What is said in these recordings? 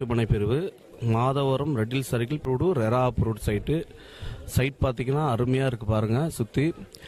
மனை பிரிவு மாதவரம் ரெட்டில் circle road RERA road side site பார்த்தீங்கன்னா அருமையாக இருக்குது பாருங்கள் சுற்றி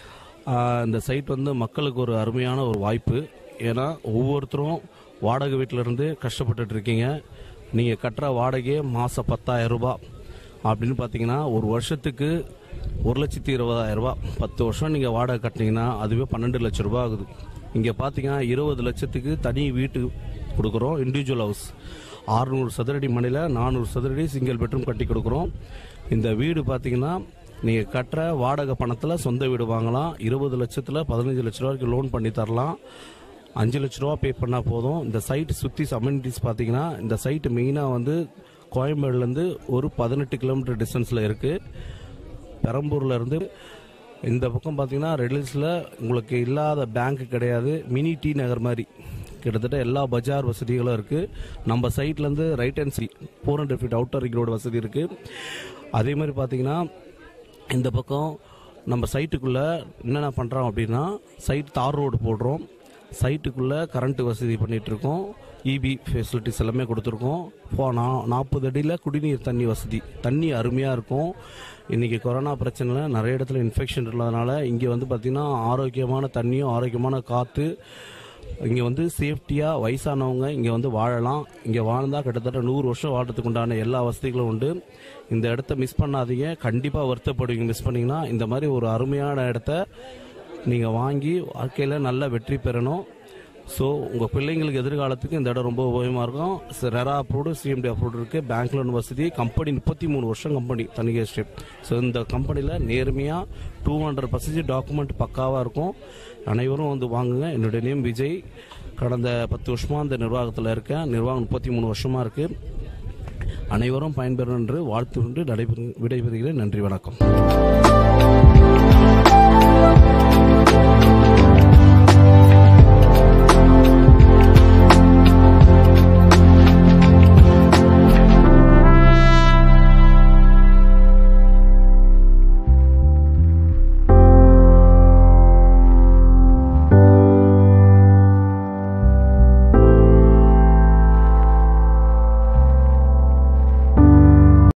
இந்த சைட் வந்து மக்களுக்கு ஒரு அருமையான ஒரு வாய்ப்பு ஏன்னா ஒவ்வொருத்தரும் வாடகை வீட்டில் இருந்து கஷ்டப்பட்டுட்டு இருக்கீங்க நீங்கள் கட்டுற வாடகையே மாதம் பத்தாயிரம் ரூபாய் அப்படின்னு பார்த்தீங்கன்னா ஒரு வருஷத்துக்கு ஒரு லட்சத்தி இருபதாயிரம் ரூபாய் பத்து வருஷம் நீங்கள் வாடகை கட்டினீங்கன்னா அதுவே பன்னெண்டு லட்ச ரூபாய் ஆகுது இங்கே பார்த்தீங்கன்னா இருபது லட்சத்துக்கு தனி வீட்டு கொடுக்குறோம் இண்டிவிஜுவல் ஹவுஸ் ஆறுநூறு சதுரடி மனையில் நானூறு சதுரடி சிங்கிள் பெட்ரூம் கட்டி கொடுக்குறோம் இந்த வீடு பார்த்தீங்கன்னா நீங்கள் கட்டுற வாடகை பணத்தில் சொந்த வீடு வாங்கலாம் இருபது லட்சத்தில் பதினஞ்சு லட்ச ரூபாய்க்கு லோன் பண்ணி தரலாம் அஞ்சு லட்ச ரூபா பே பண்ணால் போதும் இந்த சைட்டு சுற்றி அமெனிட்டிஸ் பார்த்தீங்கன்னா இந்த சைட்டு மெயினாக வந்து கோயம்பேடுலேருந்து ஒரு பதினெட்டு கிலோமீட்டர் டிஸ்டன்ஸில் இருக்குது பெரம்பூர்ல இருந்து இந்த பக்கம் பார்த்தீங்கன்னா ரெடில்ஸில் உங்களுக்கு இல்லாத பேங்க் கிடையாது மினி டி நகர் மாதிரி கிட்டத்தட்ட எல்லா பஜார் வசதிகளும் இருக்குது நம்ம சைட்லேருந்து right hand side four hundred feet outer ring road வசதி இருக்குது அதே மாதிரி பார்த்தீங்கன்னா இந்த பக்கம் நம்ம சைட்டுக்குள்ளே என்னென்ன பண்ணுறோம் அப்படின்னா சைட் தார் ரோடு போடுறோம் சைட்டுக்குள்ளே கரண்ட் வசதி பண்ணிட்டு இருக்கோம் இபி ஃபெசிலிட்டிஸ் எல்லாமே கொடுத்துருக்கோம் இப்போ நா- நாற்பது அடியில் குடிநீர் தண்ணி வசதி தண்ணி அருமையாக இருக்கும் இன்றைக்கி கொரோனா பிரச்சனையில் நிறைய இடத்துல இன்ஃபெக்ஷன் இல்லாதனால இங்கே வந்து பார்த்திங்கன்னா ஆரோக்கியமான தண்ணியும் ஆரோக்கியமான காற்று இங்கே வந்து சேஃப்டியாக வயசானவங்க இங்கே வந்து வாழலாம் இங்கே வாழ்ந்தால் கிட்டத்தட்ட நூறு வருஷம் வாழ்றதுக்கு உண்டான எல்லா வசதிகளும் உண்டு இந்த இடத்த மிஸ் பண்ணாதீங்க கண்டிப்பாக வருத்தப்படுவீங்க மிஸ் பண்ணீங்கன்னா இந்த மாதிரி ஒரு அருமையான இடத்த நீங்கள் வாங்கி வாழ்க்கையில் நல்ல வெற்றி பெறணும் ஸோ உங்கள் பிள்ளைங்களுக்கு எதிர்காலத்துக்கு இந்த இடம் ரொம்ப உபயோகமாக இருக்கும் ரெரா அப்ரூவ்டு சிஎம்டி அப்ரூவ்டு இருக்குது பேங்க் லோன் வசதி கம்பெனி முப்பத்தி மூணு வருஷம் கம்பெனி தனிகை ஸ்டெப் ஸோ இந்த கம்பெனியில் நேர்மையாக டூ ஹண்ட்ரட் பர்சன்டேஜ் டாக்குமெண்ட் பக்காவாக இருக்கும் அனைவரும் வந்து வாங்குங்க என்னுடைய நேம் விஜய் கடந்த பத்து வருஷமாக அந்த நிர்வாகத்தில் இருக்கேன் நிர்வாகம் முப்பத்தி மூணு வருஷமாக இருக்குது அனைவரும் பயன்பெறும் என்று வாழ்த்து கொண்டு நடைபெறு விடைபெறுகிறேன் நன்றி வணக்கம்